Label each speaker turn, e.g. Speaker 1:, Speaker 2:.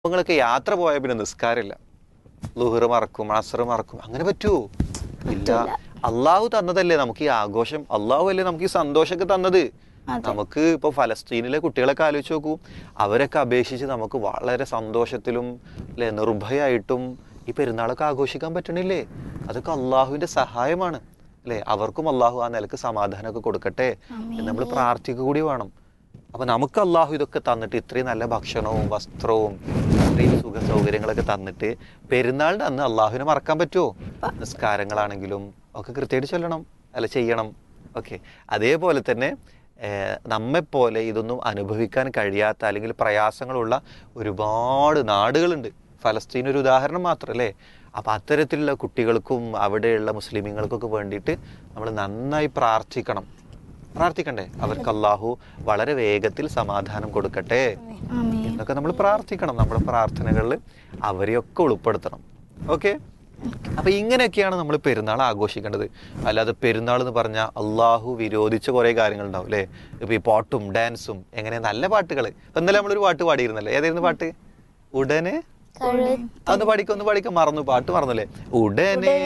Speaker 1: കുടുംബങ്ങളൊക്കെ യാത്ര പോയാൽ പിന്നെ നിസ്കാരമില്ല ലുഹർ മറക്കും അസർ മറക്കും അങ്ങനെ പറ്റുമോ ഇല്ല അള്ളാഹു തന്നതല്ലേ നമുക്ക് ഈ ആഘോഷം അള്ളാഹു അല്ലേ നമുക്ക് ഈ സന്തോഷമൊക്കെ തന്നത്
Speaker 2: അതെ.
Speaker 1: നമുക്ക് ഇപ്പൊ ഫലസ്തീനിലെ കുട്ടികളൊക്കെ ആലോചിച്ച് നോക്കൂ അവരൊക്കെ അപേക്ഷിച്ച് നമുക്ക് വളരെ സന്തോഷത്തിലും അല്ലെ നിർഭയായിട്ടും ഈ പെരുന്നാളൊക്കെ ആഘോഷിക്കാൻ പറ്റണില്ലേ അതൊക്കെ അള്ളാഹുവിന്റെ സഹായമാണ് അല്ലെ അവർക്കും അള്ളാഹു ആ നിലക്ക് സമാധാനമൊക്കെ കൊടുക്കട്ടെ എന്ന് നമ്മൾ പ്രാർത്ഥിക്കുക കൂടി വേണം അപ്പൊ നമുക്ക് അള്ളാഹു ഇതൊക്കെ തന്നിട്ട് ഇത്രയും നല്ല ഭക്ഷണവും വസ്ത്രവും ഇത്രയും സുഖ സൗകര്യങ്ങളൊക്കെ തന്നിട്ട് പെരുന്നാളിന്റെ അന്ന് അള്ളാഹുവിനെ മറക്കാൻ പറ്റുമോ നിസ്കാരങ്ങളാണെങ്കിലും ഒക്കെ കൃത്യമായിട്ട് ചൊല്ലണം അല്ല ചെയ്യണം ഓക്കെ അതേപോലെ തന്നെ ഏർ, നമ്മെപ്പോലെ ഇതൊന്നും അനുഭവിക്കാൻ കഴിയാത്ത അല്ലെങ്കിൽ പ്രയാസങ്ങളുള്ള ഒരുപാട് നാടുകളുണ്ട് ഫലസ്തീൻ ഒരു ഉദാഹരണം മാത്രമല്ലേ അപ്പൊ അത്തരത്തിലുള്ള കുട്ടികൾക്കും അവിടെയുള്ള മുസ്ലിമീങ്ങൾക്കൊക്കെ വേണ്ടിയിട്ട് നമ്മൾ നന്നായി പ്രാർത്ഥിക്കണം പ്രാർത്ഥിക്കണ്ടേ അവർക്ക് അള്ളാഹു വളരെ വേഗത്തിൽ സമാധാനം കൊടുക്കട്ടെ
Speaker 2: ആമീൻ
Speaker 1: എന്നൊക്കെ നമ്മൾ പ്രാർത്ഥിക്കണം നമ്മുടെ പ്രാർത്ഥനകളിൽ അവരെയൊക്കെ ഉൾപ്പെടുത്തണം ഓക്കെ അപ്പൊ ഇങ്ങനെയൊക്കെയാണ് നമ്മൾ പെരുന്നാൾ ആഘോഷിക്കേണ്ടത് അല്ലാതെ പെരുന്നാൾ എന്ന് പറഞ്ഞാൽ അള്ളാഹു വിരോധിച്ച കുറെ കാര്യങ്ങൾ ഉണ്ടാവും അല്ലേ ഇപ്പൊ ഈ പാട്ടും ഡാൻസും എങ്ങനെ നല്ല പാട്ടുകൾ ഇന്നലെ നമ്മളൊരു പാട്ട് പാടിയിരുന്നല്ലേ ഏതായിരുന്നു പാട്ട് ഉടനെ
Speaker 2: കഴു
Speaker 1: അതൊന്ന് പാടിക്കൊന്ന് പാടിക്കാൻ മറന്നു പാട്ട് മറന്നല്ലേ ഉടനെ